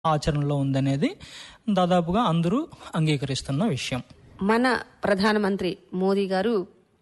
ఆచరణలో ఉందనేది దాదాపుగా అందరూ అంగీకరిస్తున్న విషయం మన ప్రధానమంత్రి మోదీ గారు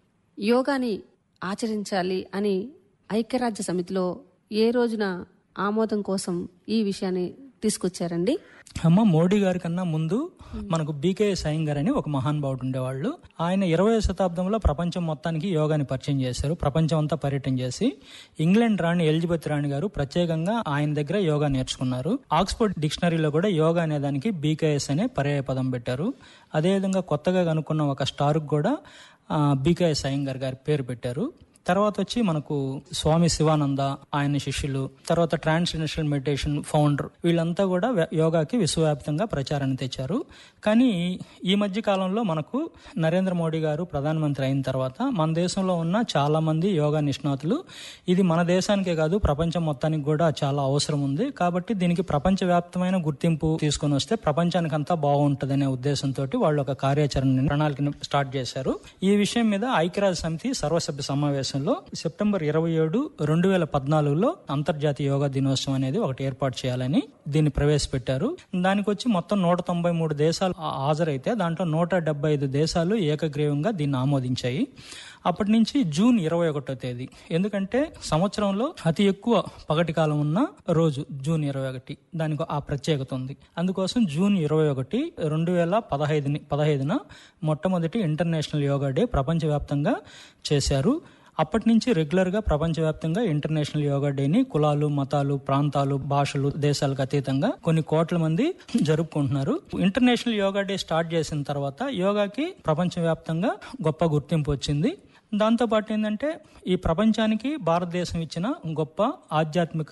యోగాని ఆచరించాలి అని ఐక్యరాజ్య సమితిలో ఏ రోజున ఆమోదం కోసం ఈ విషయాన్ని తీసుకొచ్చారండి అమ్మ మోడీ గారి కన్నా ముందు మనకు బీకే సయంగర్ అని ఒక మహానుభావుడు ఉండేవాళ్ళు ఆయన ఇరవై శతాబ్దంలో ప్రపంచం మొత్తానికి యోగాని పరిచయం చేశారు ప్రపంచం అంతా పర్యటన చేసి ఇంగ్లాండ్ రాణి ఎలిజబెత్ రాణి గారు ప్రత్యేకంగా ఆయన దగ్గర యోగా నేర్చుకున్నారు ఆక్స్ఫర్డ్ డిక్షనరీలో కూడా యోగా అనే దానికి బీకేఎస్ అనే పర్యాయ పదం పెట్టారు అదేవిధంగా కొత్తగా కనుక్కున్న ఒక స్టార్కు కూడా బీకేఎస్ అయ్యంగర్ గారి పేరు పెట్టారు తర్వాత వచ్చి మనకు స్వామి శివానంద ఆయన శిష్యులు తర్వాత ట్రాన్స్నేషనల్ మెడిటేషన్ ఫౌండర్ వీళ్ళంతా కూడా వ్య- యోగాకి విశ్వవ్యాప్తంగా ప్రచారాన్ని తెచ్చారు కానీ ఈ మధ్య కాలంలో మనకు నరేంద్ర మోడీ గారు ప్రధానమంత్రి అయిన తర్వాత మన దేశంలో ఉన్న చాలా మంది యోగా నిష్ణాతులు ఇది మన దేశానికే కాదు ప్రపంచం మొత్తానికి కూడా చాలా అవసరం ఉంది కాబట్టి దీనికి ప్రపంచవ్యాప్తమైన గుర్తింపు తీసుకొని వస్తే ప్రపంచానికి అంతా బాగుంటుందనే ఉద్దేశంతో వాళ్ళు ఒక కార్యాచరణ ప్రణాళికను స్టార్ట్ చేశారు ఈ విషయం మీద ఐక్యరాజ్య సమితి సర్వసభ్య సమావేశంలో సెప్టెంబర్ ఇరవై ఏడు రెండు వేల పద్నాలుగులో అంతర్జాతీయ యోగా దినోత్సవం అనేది ఒకటి ఏర్పాటు చేయాలని దీన్ని ప్రవేశపెట్టారు దానికి వచ్చి మొత్తం నూట తొంభై మూడు దేశాలు ఆ- హాజరైతే దాంట్లో నూట డెబ్బై ఐదు దేశాలు ఏకగ్రీవంగా దీన్ని ఆమోదించాయి అప్పటి నుంచి జూన్ ఇరవై ఒకటో తేదీ ఎందుకంటే సంవత్సరంలో అతి ఎక్కువ పగటి కాలం ఉన్న రోజు జూన్ ఇరవై ఒకటి దానికి ఆ ప్రత్యేకత ఉంది అందుకోసం జూన్ ఇరవై ఒకటి రెండు వేల పదహైదుని పదహైదున మొట్టమొదటి ఇంటర్నేషనల్ యోగా డే ప్రపంచవ్యాప్తంగా చేశారు అప్పటి నుంచి రెగ్యులర్ గా ప్రపంచవ్యాప్తంగా ఇంటర్నేషనల్ యోగా డేని కులాలు మతాలు ప్రాంతాలు భాషలు దేశాలకు అతీతంగా కొన్ని కోట్ల మంది జరుపుకుంటున్నారు ఇంటర్నేషనల్ యోగా డే స్టార్ట్ చేసిన తర్వాత యోగాకి ప్రపంచవ్యాప్తంగా గొప్ప గుర్తింపు వచ్చింది దాంతో పాటు ఏంటంటే ఈ ప్రపంచానికి భారతదేశం ఇచ్చిన గొప్ప ఆధ్యాత్మిక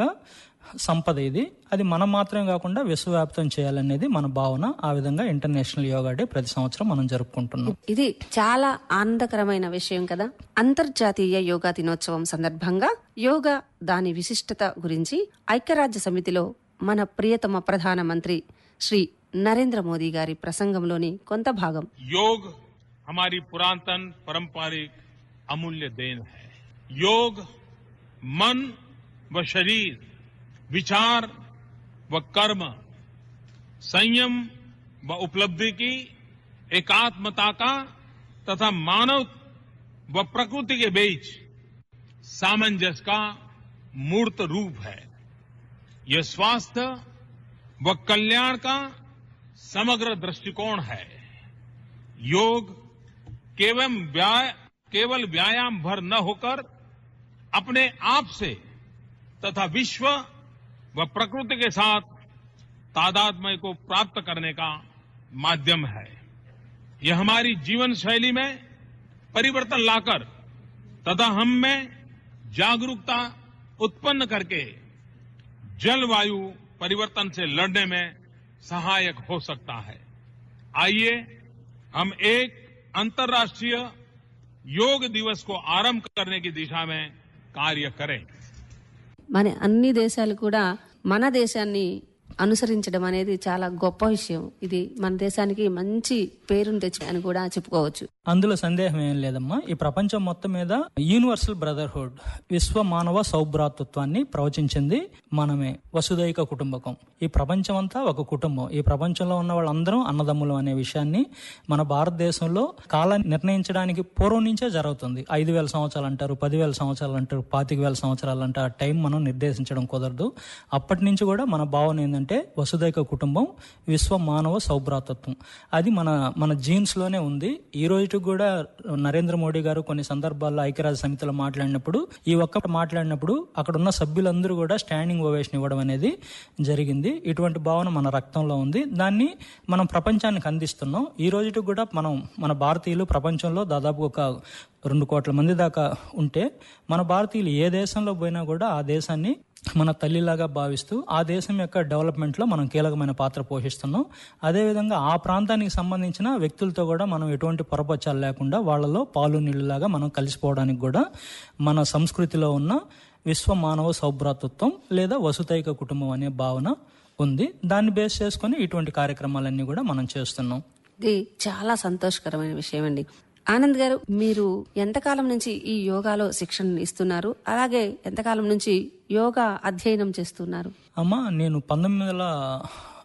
సంపద ఇది అది మనం మాత్రమే కాకుండా విశ్వవ్యాప్తం చేయాలనేది మన భావన ఆ విధంగా ఇంటర్నేషనల్ యోగా డే ప్రతి సంవత్సరం మనం జరుపుకుంటున్నాం ఇది చాలా ఆనందకరమైన విషయం కదా అంతర్జాతీయ యోగా దినోత్సవం సందర్భంగా యోగా దాని విశిష్టత గురించి ఐక్యరాజ్య సమితిలో మన ప్రియతమ ప్రధానమంత్రి శ్రీ నరేంద్ర మోదీ గారి ప్రసంగంలోని కొంత భాగం योग हमारी पुरातन पारंपरिक अमूल्य देन है योग मन व शरीर विचार व कर्म संयम व उपलब्धि की एकात्मता का तथा मानव व प्रकृति के बीच सामंजस्य का मूर्त रूप है यह स्वास्थ्य व कल्याण का समग्र दृष्टिकोण है योग केवल व्याय केवल व्यायाम भर न होकर अपने आप से तथा विश्व व प्रकृति के साथ तादात्म्य को प्राप्त करने का माध्यम है यह हमारी जीवन शैली में परिवर्तन लाकर तथा हम में जागरूकता उत्पन्न करके जलवायु परिवर्तन से लड़ने में सहायक हो सकता है आइए हम एक अंतर्राष्ट्रीय योग दिवस को आरंभ करने की दिशा में कार्य करें మన అన్ని దేశాలు కూడా మన దేశాన్ని అనుసరించడం అనేది చాలా గొప్ప విషయం ఇది మన దేశానికి మంచి పేరును తెచ్చి అని కూడా చెప్పుకోవచ్చు అందులో సందేహం ఏం లేదమ్మా ఈ ప్రపంచం మొత్తం మీద యూనివర్సల్ బ్రదర్హుడ్ విశ్వ మానవ సౌభ్రాతృత్వాన్ని ప్రవచించింది మనమే వసుదైక కుటుంబకం ఈ ప్రపంచం అంతా ఒక కుటుంబం ఈ ప్రపంచంలో ఉన్న వాళ్ళందరం అన్నదమ్ములు అనే విషయాన్ని మన భారతదేశంలో కాలాన్ని నిర్ణయించడానికి పూర్వం నుంచే జరుగుతుంది ఐదు వేల సంవత్సరాలు అంటారు పదివేల సంవత్సరాలు అంటారు పాతిక వేల సంవత్సరాలు అంటారు ఆ టైం మనం నిర్దేశించడం కుదరదు అప్పటి నుంచి కూడా మన భావన ఏంటంటే వసుదైక కుటుంబం విశ్వ మానవ సౌభ్రాతత్వం అది మన మన జీన్స్ లోనే ఉంది ఈ రోజుకి కూడా నరేంద్ర మోడీ గారు కొన్ని సందర్భాల్లో ఐక్యరాజ్య సమితిలో మాట్లాడినప్పుడు ఈ ఒక్క మాట్లాడినప్పుడు అక్కడ ఉన్న సభ్యులందరూ కూడా స్టాండింగ్ ఓవేషన్ ఇవ్వడం అనేది జరిగింది ఇటువంటి భావన మన రక్తంలో ఉంది దాన్ని మనం ప్రపంచానికి అందిస్తున్నాం ఈ రోజుకి కూడా మనం మన భారతీయులు ప్రపంచంలో దాదాపు ఒక రెండు కోట్ల మంది దాకా ఉంటే మన భారతీయులు ఏ దేశంలో పోయినా కూడా ఆ దేశాన్ని మన తల్లిలాగా భావిస్తూ ఆ దేశం యొక్క డెవలప్మెంట్లో మనం కీలకమైన పాత్ర పోషిస్తున్నాం అదేవిధంగా ఆ ప్రాంతానికి సంబంధించిన వ్యక్తులతో కూడా మనం ఎటువంటి పొరపచ్చాలు లేకుండా వాళ్ళలో పాలు నీళ్ళలాగా మనం కలిసిపోవడానికి కూడా మన సంస్కృతిలో ఉన్న విశ్వ మానవ సౌభ్రాతృత్వం లేదా వసుతైక కుటుంబం అనే భావన ఉంది దాన్ని బేస్ చేసుకొని ఇటువంటి కార్యక్రమాలన్నీ కూడా మనం చేస్తున్నాం ఇది చాలా సంతోషకరమైన విషయం అండి ఆనంద్ గారు మీరు ఎంతకాలం నుంచి ఈ యోగాలో శిక్షణ ఇస్తున్నారు అలాగే ఎంతకాలం నుంచి యోగా అధ్యయనం చేస్తున్నారు అమ్మ నేను పంతొమ్మిది వందల